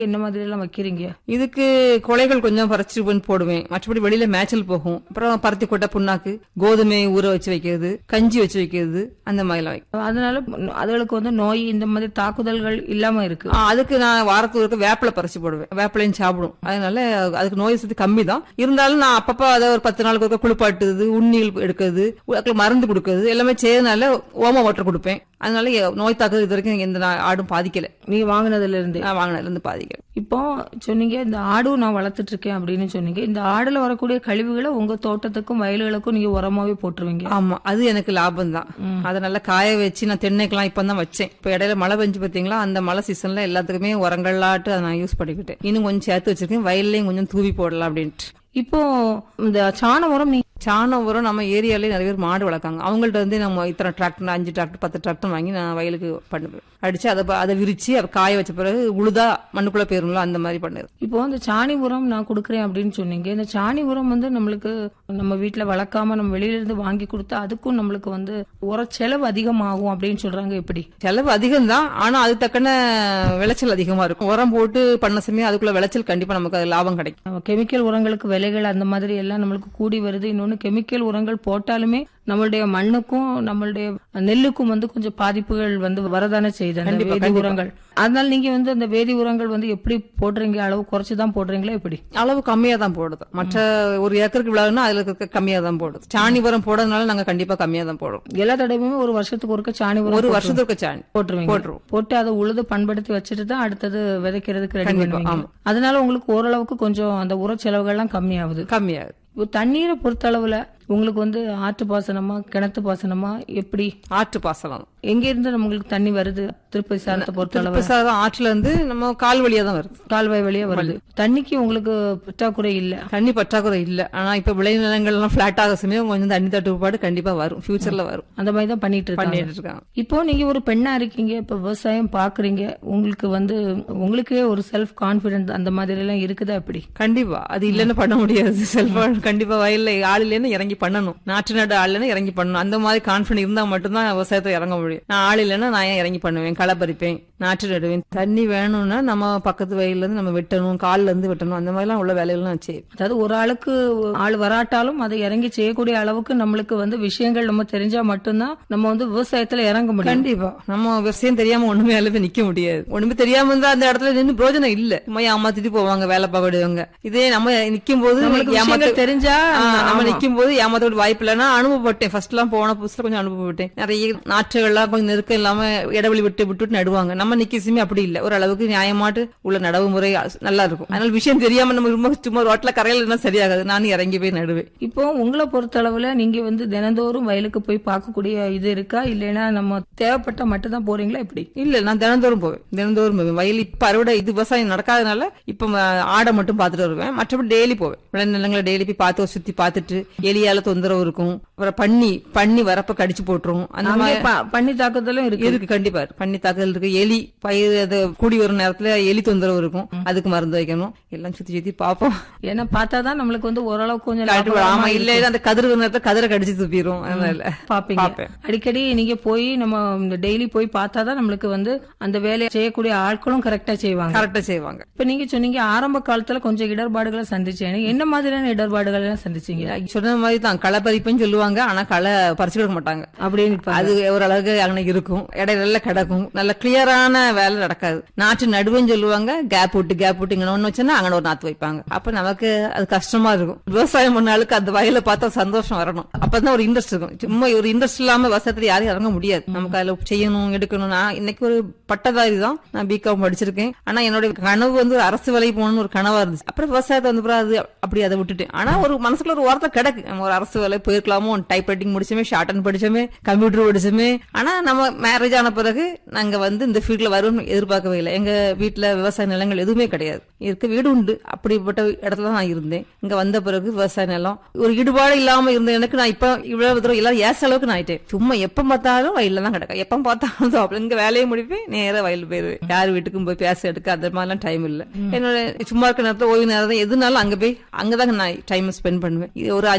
என்ன மாதிரி எல்லாம் வைக்கிறீங்க இதுக்கு கொலைகள் கொஞ்சம் பறிச்சு வந்து போடுவேன் மற்றபடி வெளியில மேய்ச்சல் போகும் அப்புறம் பருத்தி கொட்டை புண்ணாக்கு கோதுமை ஊற வச்சு வைக்கிறது கஞ்சி வச்சு வைக்கிறது அந்த மாதிரிலாம் வைக்கும் அதனால அதுகளுக்கு வந்து நோய் இந்த மாதிரி தாக்குதல்கள் இல்லாம இருக்கு ஆ, அதுக்கு நான் வாரத்துக்கு ஒருக்க வேப்பிலை பறிச்சு போடுவேன் வேப்பிலையும் சாப்பிடும் அதனால அதுக்கு நோய் சக்தி கம்மி தான் இருந்தாலும் நான் அப்பப்ப அதை ஒரு பத்து நாளுக்கு ஒருக்க குளிப்பாட்டுறது உண்ணிகள் எடுக்கிறது அதுக்கு மருந்து கொடுக்கறது எல்லாமே செய்யறதுனால ஓம வாட்டர் கொடுப்பேன் அதனால எ- நோய் தாக்குதல் இது வரைக்கும் எந்த நா- ஆடும் பாதிக்கல நீங்க வாங்குனதுல இருந்து நான் வாங்கினதுல இருந்து பாதிக்கல இப்போ சொன்னீங்க இந்த ஆடும் நான் வளர்த்துட்டு இருக்கேன் அப்படின்னு சொன்னீங்க இந்த ஆடுல வரக்கூடிய கழிவுகளை உங்க தோட்டத்துக்கும் வயல்களுக்கும் நீங்க உரமாவே போட்டுருவீங்க ஆமா அது எனக்கு லாபம் தான் அதை நல்லா காய வச்சு நான் தென்னைக்கெல்லாம் இப்ப தான் வச்சேன் இப்ப இடையில மழை பெஞ்சு பாத்தீங்களா அந்த மழை சீசன்ல எல்லாத்துக்குமே உரங்கள்லாட்டு அதை நான் யூஸ் பண்ணிக்கிட்டேன் இன்னும் கொஞ்சம் சேர்த்து வச்சிருக்கேன் வயல்லயும் கொஞ்சம் தூவி போடலாம் அப்படின்ட்டு இப்போ இந்த சாண உரம் நீங்க சாணம் உரம் நம்ம ஏரியாலே நிறைய பேர் மாடு வளர்க்காங்க அவங்கள்ட்ட வந்து நம்ம இத்தனை டிராக்டர் அஞ்சு டிராக்டர் பத்து டிராக்டர் வாங்கி நான் வயலுக்கு பண்ணுவேன் அடிச்சு அதை ப- அதை விரிச்சு அதை காய வச்ச பிறகு உழுதா மண்ணுக்குள்ள போயிரும்ல அந்த மாதிரி பண்ணுது இப்போ இந்த சாணி உரம் நான் கொடுக்குறேன் அப்படின்னு சொன்னீங்க இந்த சாணி உரம் வந்து நம்மளுக்கு நம்ம வீட்ல வளர்க்காம நம்ம வெளியில இருந்து வாங்கி கொடுத்தா அதுக்கும் நம்மளுக்கு வந்து உர செலவு அதிகமாகும் அப்படின்னு சொல்றாங்க எப்படி செலவு அதிகம் தான் ஆனா அது தக்கன விளைச்சல் அதிகமா இருக்கும் உரம் போட்டு பண்ண சமயம் அதுக்குள்ள விளைச்சல் கண்டிப்பா நமக்கு அது லாபம் கிடைக்கும் நம்ம கெமிக்கல் உரங்களுக்கு விலைகள் அந்த மாதிரி எல்லாம் நம்மளுக்கு கூடி வருது இன்னொன்னு கெமிக்கல் உரங்கள் போட்டாலுமே நம்மளுடைய மண்ணுக்கும் நம்மளுடைய நெல்லுக்கும் வந்து கொஞ்சம் பாதிப்புகள் வந்து வரதானே செய்யுது அந்த கண்டிப்பா, வேதி கண்டிப்பா. உரங்கள் அதனால நீங்க வந்து அந்த வேதி உரங்கள் வந்து எப்படி போடுறீங்க அளவு குறைச்சு தான் போடுறீங்களா எப்படி அளவு கம்மியா தான் போடுது மற்ற ஒரு ஏக்கருக்கு விழாதுன்னா அதுல இருக்க கம்மியா தான் போடுது சாணி உரம் போடுறதுனால நாங்க கண்டிப்பா கம்மியா தான் போடுறோம் எல்லா தடவையுமே ஒரு வருஷத்துக்கு ஒருக்க சாணி உரம் ஒரு போட்டுருவீங்க. வருஷத்துக்கு சாணி போட்டுருவீங்க போட்டுருவோம். போட்டு அதை உழுது பண்படுத்தி வச்சுட்டு தான் அடுத்தது விதைக்கிறதுக்கு ரெடி கண்டிப்பா, பண்ணுவீங்க அதனால உங்களுக்கு ஓரளவுக்கு கொஞ்சம் அந்த உர செலவுகள்லாம் கம்மியாகுது கம்மியாகுது இப்போ தண்ணீரை பொறுத்தளவுல உங்களுக்கு வந்து ஆற்று பாசனமா கிணத்து பாசனமா எப்படி ஆற்று பாசனம் எங்க இருந்து நம்மளுக்கு தண்ணி வருது திருப்பதி சாரத்தை பொறுத்தளவு பிரசாதம் ஆற்றுல இருந்து நம்ம கால் வழியா தான் வருது கால்வாய் வழியா வருது தண்ணிக்கு உங்களுக்கு பற்றாக்குறை இல்ல தண்ணி பற்றாக்குறை இல்ல ஆனா இப்ப விளைநிலங்கள் எல்லாம் பிளாட் ஆக சமயம் கொஞ்சம் தண்ணி தட்டுப்பாடு கண்டிப்பா வரும் ஃபியூச்சர்ல வரும் அந்த மாதிரி தான் பண்ணிட்டு இருக்காங்க பண்ணிட்டு இருக்காங்க இப்போ நீங்க ஒரு பெண்ணா இருக்கீங்க இப்ப விவசாயம் பாக்குறீங்க உங்களுக்கு வந்து உங்களுக்கே ஒரு செல்ஃப் கான்பிடன்ஸ் அந்த மாதிரி எல்லாம் இருக்குதா எப்படி கண்டிப்பா அது இல்லன்னு பண்ண முடியாது செல்ஃபா கண்டிப்பா வயல்ல ஆள் இல்லைன்னு இறங்கி பண்ணணும் நாட்டு நடு ஆள் இல்லைன்னு இறங்கி பண்ணணும் அந்த மாதிரி கான்பிடன்ட் இருந்தா மட்டும்தான் விவசாயத்தை இறங்க முடியும் நான் ஆள் இல்லைன்னா நான் ஏன் இறங்கி பண்ணுவேன் களை பறிப்பேன் நாற்று நடுவேன் தண்ணி வேணும்னா நம்ம பக்கத்து வயல்ல இருந்து நம்ம வெட்டணும் கால்ல இருந்து வெட்டணும் அந்த மாதிரி எல்லாம் உள்ள வேலைகள்லாம் செய்யும் அதாவது ஒரு ஆளுக்கு ஆள் வராட்டாலும் அதை இறங்கி செய்யக்கூடிய அளவுக்கு நம்மளுக்கு வந்து விஷயங்கள் நம்ம தெரிஞ்சா மட்டும்தான் நம்ம வந்து விவசாயத்துல இறங்க முடியும் கண்டிப்பா நம்ம விஷயம் தெரியாம ஒண்ணுமே வேலை போய் நிக்க முடியாது ஒண்ணுமே தெரியாம இருந்தா அந்த இடத்துல நின்று பிரோஜனம் இல்ல சும்மா ஏமாத்திட்டு போவாங்க வேலை பார்க்கக்கூடியவங்க இதே நம்ம நிக்கும் போது நம்மளுக்கு ஏமாத்த விஷயங்கள் தெரிஞ்சா ஆ, நம்ம ஆமா. நிக்கும் போது ஏமாத்தோட வாய்ப்பு இல்லைன்னா அனுபவப்பட்டேன் ஃபர்ஸ்ட் எல்லாம் போன புதுசுல கொஞ்சம் அனுபவப்பட்டேன் நிறைய நாற்றுகள்லாம் கொஞ்சம் நெருக்கம் இல்லாம இடைவெளி விட்டு விட்டு நடுவாங்க நம்ம நிக்கசுமே அப்படி இல்ல ஒரு அளவுக்கு நியாயமாட்டு உள்ள நடவு முறை நல்லா இருக்கும் அதனால விஷயம் தெரியாம நம்ம ரொம்ப சும்மா ரோட்ல கரையில இருந்தா சரியாகாது நானும் இறங்கி போய் நடுவேன் இப்போ உங்களை பொறுத்தளவுல நீங்க வந்து தினந்தோறும் வயலுக்கு போய் பார்க்கக்கூடிய இது இருக்கா இல்லைன்னா நம்ம தேவைப்பட்ட மட்டும் தான் போறீங்களா எப்படி இல்ல நான் தினந்தோறும் போவேன் தினந்தோறும் போவேன் வயல் இப்ப அறுவடை இது விவசாயம் நடக்காதனால இப்ப ம, ஆடை மட்டும் பாத்துட்டு வருவேன் மற்றபடி டெய்லி போவேன் விளைநிலங்களை டெய்லி போய் பார்த்து சுத்தி பார்த்துட்டு எலியால தொந்தரவு இருக்கும் அப்புறம் பன்னி பன்னி வரப்ப கடிச்சு போட்டுரும் அந்த அங்கே மாதிரி ப- பண்ணி தாக்குதலும் இருக்கு இருக்கு கண்டிப்பா இருக்கு. பன்னி தாக்குதல் இருக்கு எலி பயிர் அது கூடி வரும் நேரத்துல எலி தொந்தரவு இருக்கும் அதுக்கு மருந்து வைக்கணும் எல்லாம் சுத்தி சுத்தி பாப்போம் ஏன்னா பார்த்தாதான் நம்மளுக்கு வந்து ஓரளவுக்கு கொஞ்சம் ஆமா லாபகரமா இல்ல அந்த கதிர் வரும் நேரத்துல கதிரை கடிச்சு துப்பிடும் அதனால பாப்பீங்க பாப்பேன். அடிக்கடி நீங்க போய் நம்ம இந்த டெய்லி போய் பார்த்தாதான் நம்மளுக்கு வந்து அந்த வேலையை செய்யக்கூடிய ஆட்களும் கரெக்டா செய்வாங்க கரெக்டா செய்வாங்க இப்ப நீங்க சொன்னீங்க ஆரம்ப காலத்துல கொஞ்சம் இடர்பாடுகளை சந்திச்சேன் என்ன மாதிரியான இடர்பாடுகள் எல்லாம் சந்திச்சீங்க சொன்ன மாதிரி தான் களை பறிப்புன்னு சொல்லுவாங்க ஆனா களை பறிச்சு கொடுக்க மாட்டாங்க அப்படின்னு இப்ப அது ஓரளவுக்கு அங்கே இருக்கும் இடையில கிடக்கும் நல்ல கிளியரான வேலை நடக்காது நாட்டு நடுவுன்னு சொல்லுவாங்க கேப் விட்டு கேப் விட்டு இங்க ஒண்ணு வச்சோன்னா அங்கே ஒரு நாத்து வைப்பாங்க அப்ப நமக்கு அது கஷ்டமா இருக்கும் விவசாயம் பண்ணாலுக்கு அந்த வயலை பார்த்தா சந்தோஷம் வரணும் அப்பதான் ஒரு இன்ட்ரெஸ்ட் இருக்கும் சும்மா ஒரு இன்ட்ரெஸ்ட் இல்லாம விவசாயத்துல யாரும் இறங்க முடியாது நமக்கு அதுல செய்யணும் எடுக்கணும் நான் இன்னைக்கு ஒரு பட்டதாரி தான் நான் பிகாம் படிச்சிருக்கேன் ஆனா என்னுடைய கனவு வந்து ஒரு அரசு வேலைக்கு போகணும்னு ஒரு கனவா இருந்துச்சு அப்புறம் விவசாயத்தை வந்து அப்புறம் அது அப்படி அதை விட்டுட்டேன் ஆனா ஒரு மனசுக்குள்ள ஒரு வார்த்தை கிடக்கு நம்ம ஒரு அரசு வேலை போயிருக்கலாமோ டைப் ரைட்டிங் முடிச்சோமே ஷார்ட் அண்ட் படிச்சோமே கம்ப்யூட்டர் படிச்சோமே ஆனா நம்ம மேரேஜ் ஆன பிறகு நாங்க வந்து இந்த ஃபீல்ட்ல வரும்னு எதிர்பார்க்கவே இல்லை எங்க வீட்டுல விவசாய நிலங்கள் எதுவுமே கிடையாது இருக்க வீடு உண்டு அப்படிப்பட்ட இடத்துல தான் நான் இருந்தேன் இங்க வந்த பிறகு விவசாய நிலம் ஒரு ஈடுபாடு இல்லாம இருந்த எனக்கு நான் இப்ப இவ்வளவு தூரம் எல்லாரும் ஏச அளவுக்கு நான் ஆயிட்டேன் சும்மா எப்ப பார்த்தாலும் வயல்ல தான் கிடக்க எப்ப பார்த்தாலும் தான் அப்படி இங்க வேலையை முடிப்பேன் நேரா வயல் போயிருவேன் யார் வீட்டுக்கும் போய் பேச எடுக்க அந்த மாதிரிலாம் டைம் இல்ல என்னோட சும்மா இருக்க நேரத்துல ஓய்வு நேரம் எதுனாலும் அங்க போய் அங்கதான் நான் டைம் ஸ்பெண்ட் பண்ணுவேன் இது ஒரு அஞ்சு ஆறு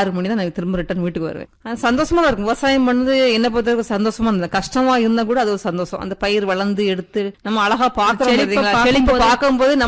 ஆறு மணி தான் நான் திரும்ப ரிட்டர்ன் வீட்டுக்கு வருவேன் அது சந்தோஷமா தான் இருக்கும் விவசாயம் பண்ணது என்ன பொறுத்தவரைக்கும் சந்தோஷமா இருந்தது கஷ்டமா இருந்தா கூட அது ஒரு சந்தோஷம் அந்த பயிர் வளர்ந்து எடுத்து நம்ம அழகா பாக்குறோம் செழிப்பை பாத்தீங்களா? செழிப்பை பார்க்கும்போது- பார்க்கும்போது